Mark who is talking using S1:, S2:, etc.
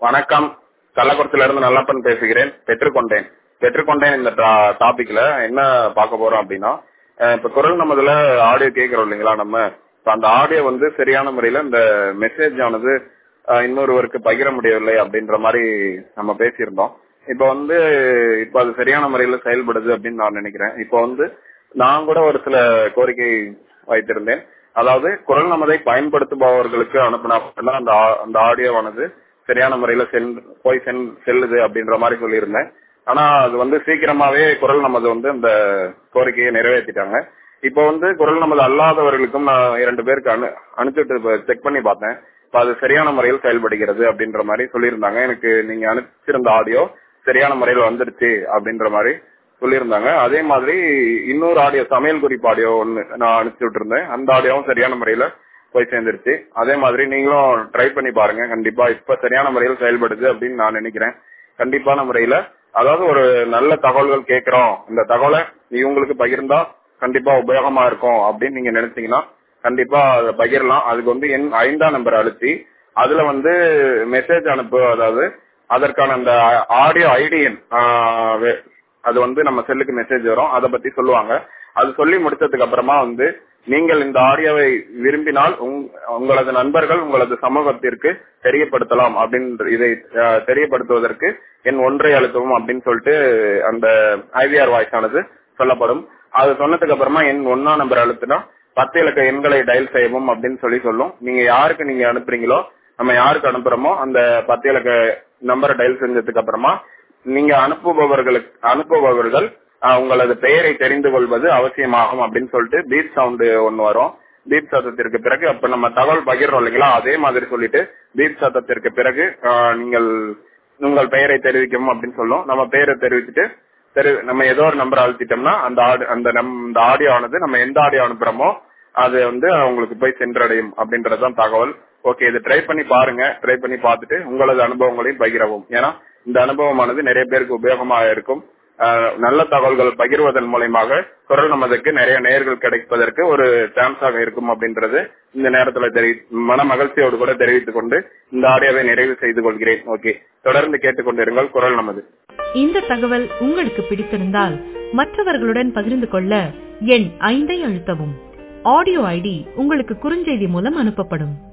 S1: வணக்கம் கள்ளக்குறிச்சியில இருந்து நல்லப்பன் பேசுகிறேன் பெற்றுக்கொண்டேன் பெற்றுக்கொண்டேன் இந்த டாபிக்ல என்ன பார்க்க போறோம் அப்படின்னா அஹ் இப்ப குரல் நமதுல ஆடியோ கேட்கிறோம் இல்லைங்களா நம்ம இப்ப அந்த ஆடியோ வந்து சரியான முறையில இந்த மெசேஜ் ஆனது அஹ் இன்னொருவருக்கு பகிர முடியவில்லை அப்படின்ற மாதிரி நம்ம பேசியிருந்தோம் இப்ப வந்து இப்ப அது சரியான முறையில செயல்படுது அப்படின்னு நான் நினைக்கிறேன் இப்ப வந்து நான் கூட ஒரு சில கோரிக்கை வைத்திருந்தேன் அதாவது குரல் நமதை பயன்படுத்துபவர்களுக்கு அனுப்பினா மட்டும்தான் அந்த ஆ- அந்த ஆடியோவானது சரியான முறையில செல் போய் செல் செல்லுது அப்படின்ற மாதிரி சொல்லியிருந்தேன் ஆனா அது வந்து சீக்கிரமாவே குரல் நமது வந்து அந்த கோரிக்கையை நிறைவேற்றிட்டாங்க இப்போ வந்து குரல் நமது அல்லாதவர்களுக்கும் நான் இரண்டு பேருக்கு அனு அனுப்பிச்சுட்டு செக் பண்ணி பார்த்தேன் இப்ப அது சரியான முறையில் செயல்படுகிறது அப்படின்ற மாதிரி சொல்லியிருந்தாங்க எனக்கு நீங்க அனுப்பிச்சிருந்த ஆடியோ சரியான முறையில் வந்துருச்சு அப்படின்ற மாதிரி சொல்லியிருந்தாங்க அதே மாதிரி இன்னொரு ஆடியோ சமையல் குறிப்பு ஆடியோ ஒன்னு நான் அனுப்பிச்சு விட்டுருந்தேன் அந்த ஆடியோவும் சரியான முறையில போய் சேர்ந்துருச்சு அதே மாதிரி நீங்களும் ட்ரை பண்ணி பாருங்க கண்டிப்பா இப்ப சரியான முறையில் செயல்படுது அப்படின்னு நான் நினைக்கிறேன் கண்டிப்பான முறையில அதாவது ஒரு நல்ல தகவல்கள் கேட்கிறோம் இந்த தகவலை இவங்களுக்கு பகிர்ந்தா கண்டிப்பா உபயோகமா இருக்கும் அப்படின்னு நீங்க நினைச்சீங்கன்னா கண்டிப்பா அதை பகிரலாம் அதுக்கு வந்து எண் ஐந்தாம் நம்பர் அழுத்தி அதுல வந்து மெசேஜ் அனுப்பு அதாவது அதற்கான அந்த ஆடியோ ஐடி எண் ஆஹ் வே- அது வந்து நம்ம செல்லுக்கு மெசேஜ் வரும் அதை பத்தி சொல்லுவாங்க அது சொல்லி முடிச்சதுக்கு அப்புறமா வந்து நீங்கள் இந்த ஆடியோவை விரும்பினால் உங்- உங்களது நண்பர்கள் உங்களது சமூகத்திற்கு தெரியப்படுத்தலாம் அப்படின்ற இதை அஹ், தெரியப்படுத்துவதற்கு என் ஒன்றை அழுத்தவும் அப்படின்னு சொல்லிட்டு அந்த ஐவிஆர் வாய்ஸ் ஆனது சொல்லப்படும் அது சொன்னதுக்கு அப்புறமா என் ஒன்னா நம்பர் அழுத்தினா பத்து இலக்க எண்களை டயல் செய்யவும் அப்படின்னு சொல்லி சொல்லும் நீங்க யாருக்கு நீங்க அனுப்புறீங்களோ நம்ம யாருக்கு அனுப்புறோமோ அந்த பத்து இலக்க நம்பரை டயல் செஞ்சதுக்கு அப்புறமா நீங்க அனுப்புபவர்களுக்கு அனுப்புபவர்கள் ஆஹ், உங்களது பெயரை தெரிந்து கொள்வது அவசியமாகும் அப்படின்னு சொல்லிட்டு பீப் சவுண்ட் ஒன்னு வரும் பீப் சத்தத்திற்கு பிறகு அப்ப நம்ம தகவல் பகிர்றோம் இல்லைங்களா அதே மாதிரி சொல்லிட்டு பீப் சத்தத்திற்கு பிறகு ஆஹ், நீங்கள் உங்கள் பெயரை தெரிவிக்கவும் அப்படின்னு சொல்லும் நம்ம பெயரை தெரிவிச்சுட்டு தெரி நம்ம ஏதோ ஒரு நம்பர் அழுத்திட்டோம்னா அந்த ஆடி அந்த நம் இந்த ஆடியோ ஆனது நம்ம எந்த ஆடியோ அனுப்புறோமோ அது வந்து அவங்களுக்கு போய் சென்றடையும் அப்படின்றதுதான் தகவல் ஓகே இது ட்ரை பண்ணி பாருங்க ட்ரை பண்ணி பார்த்துட்டு உங்களது அனுபவங்களையும் பகிரவும் ஏன்னா இந்த அனுபவமானது நிறைய பேருக்கு உபயோகமாக இருக்கும் ஆஹ் நல்ல தகவல்கள் பகிர்வதன் மூலயமாக குரல் நமதுக்கு நிறைய நேயர்கள் கிடைப்பதற்கு ஒரு சான்ஸாக இருக்கும் அப்படின்றது இந்த நேரத்துல தெரி மன மகிழ்ச்சியோடு கூட தெரிவித்துக் கொண்டு இந்த ஆடியோவை நிறைவு செய்து கொள்கிறேன் ஓகே தொடர்ந்து கேட்டுக்கொண்டிருங்கள் குரல் நமது
S2: இந்த தகவல் உங்களுக்கு பிடித்திருந்தால் மற்றவர்களுடன் பகிர்ந்து கொள்ள எண் ஐந்தை அழுத்தவும் ஆடியோ ஐடி உங்களுக்கு குறுஞ்செய்தி மூலம் அனுப்பப்படும்